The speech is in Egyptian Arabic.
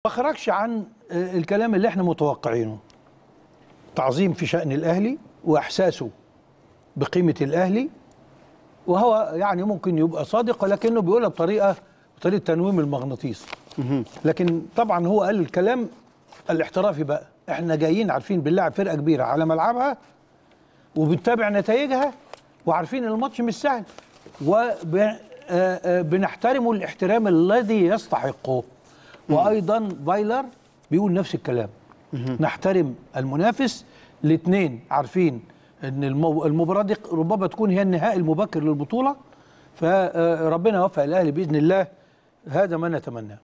خرجش عن آه، الكلام اللي احنا متوقعينه تعظيم في شأن الأهلي وإحساسه بقيمة الأهلي وهو يعني ممكن يبقى صادق ولكنه بيقولها بطريقة بطريقة تنويم المغناطيس لكن طبعا هو قال الكلام الاحترافي بقى احنا جايين عارفين بنلعب فرقة كبيرة على ملعبها وبنتابع نتائجها وعارفين ان الماتش مش سهل وبنحترمه الاحترام الذي يستحقه وايضا فايلر بيقول نفس الكلام نحترم المنافس الاثنين عارفين ان المو- المباراه دي ربما تكون هي النهائي المبكر للبطوله فربنا يوفق الاهلي باذن الله هذا ما نتمناه